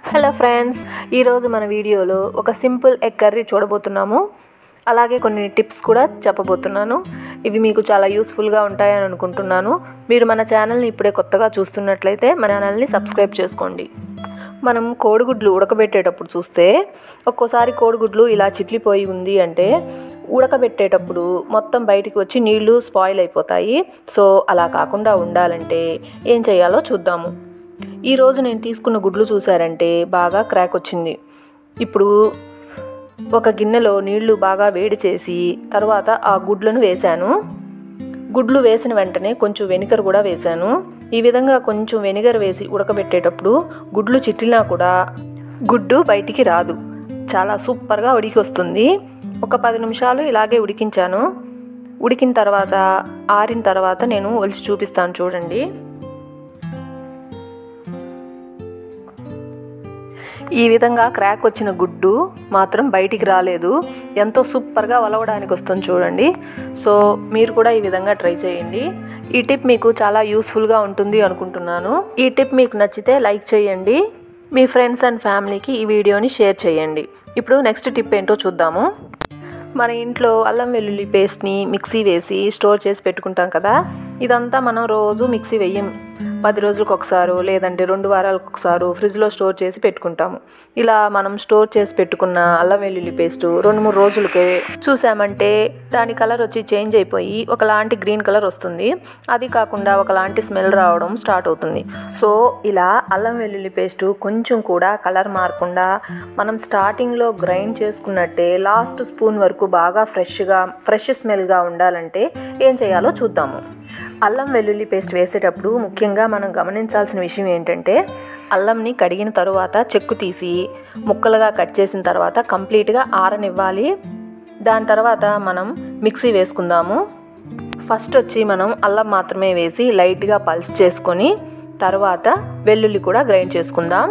hello friends ఈరోజు మన వీడియోలో ఒక సింపుల్ ఎగ్ కర్రీ చూడబోతున్నాము అలాగే కొన్ని టిప్స్ కూడా చెప్పబోతున్నాను ఇవి మీకు చాలా యూస్ఫుల్గా ఉంటాయని అనుకుంటున్నాను మీరు మన ఛానల్ని ఇప్పుడే కొత్తగా చూస్తున్నట్లయితే మన ఛానల్ని సబ్స్క్రైబ్ చేసుకోండి మనం కోడిగుడ్లు ఉడకబెట్టేటప్పుడు చూస్తే ఒక్కోసారి కోడిగుడ్లు ఇలా చిట్లిపోయి ఉంది అంటే ఉడకబెట్టేటప్పుడు మొత్తం బయటికి వచ్చి నీళ్లు స్పాయిల్ అయిపోతాయి సో అలా కాకుండా ఉండాలంటే ఏం చేయాలో చూద్దాము ఈరోజు నేను తీసుకున్న గుడ్లు చూసారంటే బాగా క్రాక్ వచ్చింది ఇప్పుడు ఒక గిన్నెలో నీళ్లు బాగా వేడి చేసి తర్వాత ఆ గుడ్లను వేశాను గుడ్లు వేసిన వెంటనే కొంచెం వెనిగర్ కూడా వేశాను ఈ విధంగా కొంచెం వెనిగర్ వేసి ఉడకబెట్టేటప్పుడు గుడ్లు చిట్లినా కూడా గుడ్డు బయటికి రాదు చాలా సూపర్గా ఉడికి వస్తుంది ఒక పది నిమిషాలు ఇలాగే ఉడికించాను ఉడికిన తర్వాత ఆరిన తర్వాత నేను ఒలిచి చూపిస్తాను చూడండి ఈ విధంగా క్రాక్ వచ్చిన గుడ్డు మాత్రం బయటికి రాలేదు ఎంతో సూపర్గా వలవడానికి వస్తుంది చూడండి సో మీరు కూడా ఈ విధంగా ట్రై చేయండి ఈ టిప్ మీకు చాలా యూస్ఫుల్గా ఉంటుంది అనుకుంటున్నాను ఈ టిప్ మీకు నచ్చితే లైక్ చేయండి మీ ఫ్రెండ్స్ అండ్ ఫ్యామిలీకి ఈ వీడియోని షేర్ చేయండి ఇప్పుడు నెక్స్ట్ టిప్ ఏంటో చూద్దాము మన ఇంట్లో అల్లం వెల్లుల్లి పేస్ట్ని మిక్సీ వేసి స్టోర్ చేసి పెట్టుకుంటాం కదా ఇదంతా మనం రోజు మిక్సీ వేయం పది రోజులకు ఒకసారి లేదంటే రెండు వారాలకు ఒకసారి ఫ్రిడ్జ్లో స్టోర్ చేసి పెట్టుకుంటాము ఇలా మనం స్టోర్ చేసి పెట్టుకున్న అల్లం వెల్లుల్లి పేస్ట్ రెండు మూడు రోజులకే చూసామంటే దాని కలర్ వచ్చి చేంజ్ అయిపోయి ఒకలాంటి గ్రీన్ కలర్ వస్తుంది అది కాకుండా ఒకలాంటి స్మెల్ రావడం స్టార్ట్ అవుతుంది సో ఇలా అల్లం వెల్లుల్లి పేస్ట్ కొంచెం కూడా కలర్ మారకుండా మనం స్టార్టింగ్లో గ్రైండ్ చేసుకున్నట్టే లాస్ట్ స్పూన్ వరకు బాగా ఫ్రెష్గా ఫ్రెష్ స్మెల్గా ఉండాలంటే ఏం చేయాలో చూద్దాము అల్లం వెల్లుల్లి పేస్ట్ వేసేటప్పుడు ముఖ్యంగా మనం గమనించాల్సిన విషయం ఏంటంటే అల్లంని కడిగిన తరువాత చెక్కు తీసి ముక్కలుగా కట్ చేసిన తర్వాత కంప్లీట్గా ఆరనివ్వాలి దాని తర్వాత మనం మిక్సీ వేసుకుందాము ఫస్ట్ వచ్చి మనం అల్లం మాత్రమే వేసి లైట్గా పల్స్ చేసుకొని తర్వాత వెల్లుల్లి కూడా గ్రైండ్ చేసుకుందాం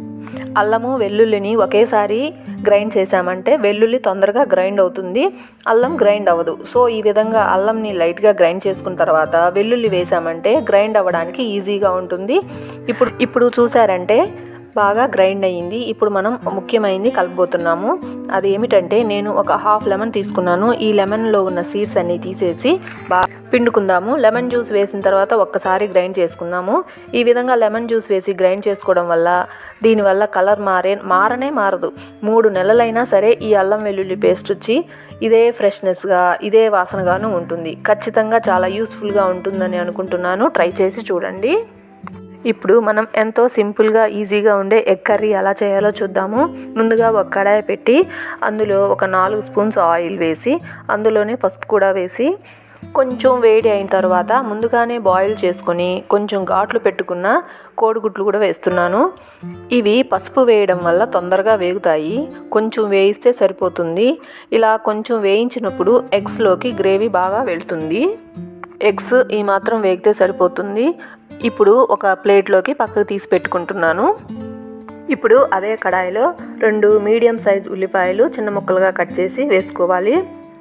అల్లము వెల్లుల్లిని ఒకేసారి గ్రైండ్ చేసామంటే వెల్లుల్లి తొందరగా గ్రైండ్ అవుతుంది అల్లం గ్రైండ్ అవ్వదు సో ఈ విధంగా అల్లంని లైట్గా గ్రైండ్ చేసుకున్న తర్వాత వెల్లుల్లి వేసామంటే గ్రైండ్ అవ్వడానికి ఈజీగా ఉంటుంది ఇప్పుడు ఇప్పుడు చూసారంటే బాగా గ్రైండ్ అయ్యింది ఇప్పుడు మనం ముఖ్యమైనది కలపబోతున్నాము అది ఏమిటంటే నేను ఒక హాఫ్ లెమన్ తీసుకున్నాను ఈ లెమన్లో ఉన్న సీడ్స్ అన్నీ తీసేసి బాగా పిండుకుందాము లెమన్ జ్యూస్ వేసిన తర్వాత ఒక్కసారి గ్రైండ్ చేసుకుందాము ఈ విధంగా లెమన్ జ్యూస్ వేసి గ్రైండ్ చేసుకోవడం వల్ల దీనివల్ల కలర్ మారే మారనే మారదు మూడు నెలలైనా సరే ఈ అల్లం వెల్లుల్లి పేస్ట్ వచ్చి ఇదే ఫ్రెష్నెస్గా ఇదే వాసనగాను ఉంటుంది ఖచ్చితంగా చాలా యూస్ఫుల్గా ఉంటుందని అనుకుంటున్నాను ట్రై చేసి చూడండి ఇప్పుడు మనం ఎంతో సింపుల్గా ఈజీగా ఉండే ఎగ్ కర్రీ ఎలా చేయాలో చూద్దాము ముందుగా ఒక కడాయి పెట్టి అందులో ఒక నాలుగు స్పూన్స్ ఆయిల్ వేసి అందులోనే పసుపు కూడా వేసి కొంచెం వేడి అయిన తర్వాత ముందుగానే బాయిల్ చేసుకొని కొంచెం ఘాట్లు పెట్టుకున్న కోడిగుడ్లు కూడా వేస్తున్నాను ఇవి పసుపు వేయడం వల్ల తొందరగా వేగుతాయి కొంచెం వేయిస్తే సరిపోతుంది ఇలా కొంచెం వేయించినప్పుడు ఎగ్స్లోకి గ్రేవీ బాగా వెళ్తుంది ఎగ్స్ ఈ మాత్రం వేగితే సరిపోతుంది ఇప్పుడు ఒక ప్లేట్లోకి పక్కకు తీసి పెట్టుకుంటున్నాను ఇప్పుడు అదే కడాయిలో రెండు మీడియం సైజ్ ఉల్లిపాయలు చిన్న ముక్కలుగా కట్ చేసి వేసుకోవాలి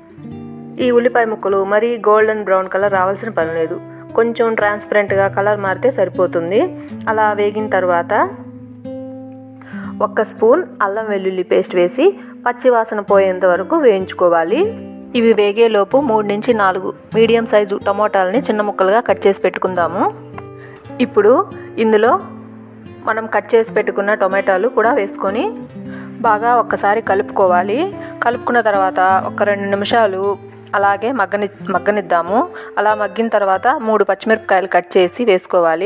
ఈ ఉల్లిపాయ ముక్కలు మరీ గోల్డెన్ బ్రౌన్ కలర్ రావాల్సిన పని లేదు కొంచెం ట్రాన్స్పరెంట్గా కలర్ మారితే సరిపోతుంది అలా వేగిన తర్వాత ఒక్క స్పూన్ అల్లం వెల్లుల్లి పేస్ట్ వేసి పచ్చి వాసన పోయేంత వరకు వేయించుకోవాలి ఇవి వేగేలోపు మూడు నుంచి నాలుగు మీడియం సైజు టమోటాలని చిన్న ముక్కలుగా కట్ చేసి పెట్టుకుందాము ఇప్పుడు ఇందులో మనం కట్ చేసి పెట్టుకున్న టొమాటోలు కూడా వేసుకొని బాగా ఒక్కసారి కలుపుకోవాలి కలుపుకున్న తర్వాత ఒక రెండు నిమిషాలు అలాగే మగ్గని మగ్గనిద్దాము అలా మగ్గిన తర్వాత మూడు పచ్చిమిరపకాయలు కట్ చేసి వేసుకోవాలి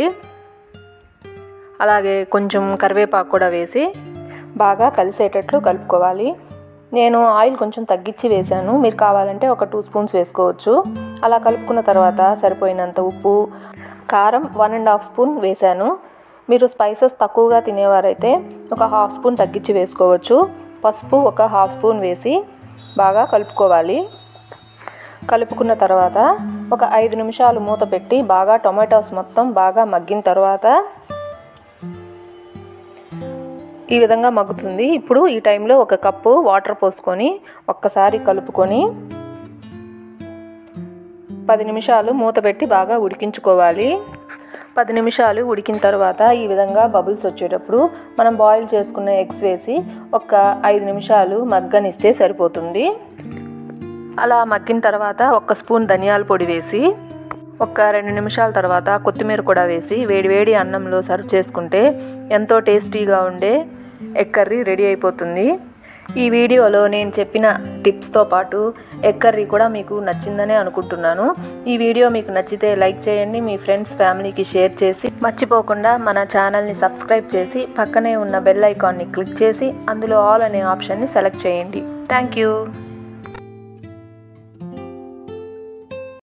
అలాగే కొంచెం కరివేపాకు కూడా వేసి బాగా కలిసేటట్లు కలుపుకోవాలి నేను ఆయిల్ కొంచెం తగ్గించి వేశాను మీరు కావాలంటే ఒక టూ స్పూన్స్ వేసుకోవచ్చు అలా కలుపుకున్న తర్వాత సరిపోయినంత ఉప్పు కారం వన్ అండ్ హాఫ్ స్పూన్ వేశాను మీరు స్పైసెస్ తక్కువగా తినేవారైతే ఒక హాఫ్ స్పూన్ తగ్గించి వేసుకోవచ్చు పసుపు ఒక హాఫ్ స్పూన్ వేసి బాగా కలుపుకోవాలి కలుపుకున్న తర్వాత ఒక ఐదు నిమిషాలు మూత పెట్టి బాగా టొమాటోస్ మొత్తం బాగా మగ్గిన తర్వాత ఈ విధంగా మగ్గుతుంది ఇప్పుడు ఈ టైంలో ఒక కప్పు వాటర్ పోసుకొని ఒక్కసారి కలుపుకొని పది నిమిషాలు మూత పెట్టి బాగా ఉడికించుకోవాలి పది నిమిషాలు ఉడికిన తర్వాత ఈ విధంగా బబుల్స్ వచ్చేటప్పుడు మనం బాయిల్ చేసుకున్న ఎగ్స్ వేసి ఒక ఐదు నిమిషాలు మగ్గనిస్తే సరిపోతుంది అలా మగ్గిన తర్వాత ఒక స్పూన్ ధనియాల పొడి వేసి ఒక రెండు నిమిషాల తర్వాత కొత్తిమీర కూడా వేసి వేడివేడి అన్నంలో సర్వ్ చేసుకుంటే ఎంతో టేస్టీగా ఉండే ఎగ్ కర్రీ రెడీ అయిపోతుంది ఈ వీడియోలో నేను చెప్పిన టిప్స్తో పాటు ఎగ్ కర్రీ కూడా మీకు నచ్చిందనే అనుకుంటున్నాను ఈ వీడియో మీకు నచ్చితే లైక్ చేయండి మీ ఫ్రెండ్స్ ఫ్యామిలీకి షేర్ చేసి మర్చిపోకుండా మన ఛానల్ని సబ్స్క్రైబ్ చేసి పక్కనే ఉన్న బెల్ ఐకాన్ని క్లిక్ చేసి అందులో ఆల్ అనే ఆప్షన్ని సెలెక్ట్ చేయండి థ్యాంక్ యూ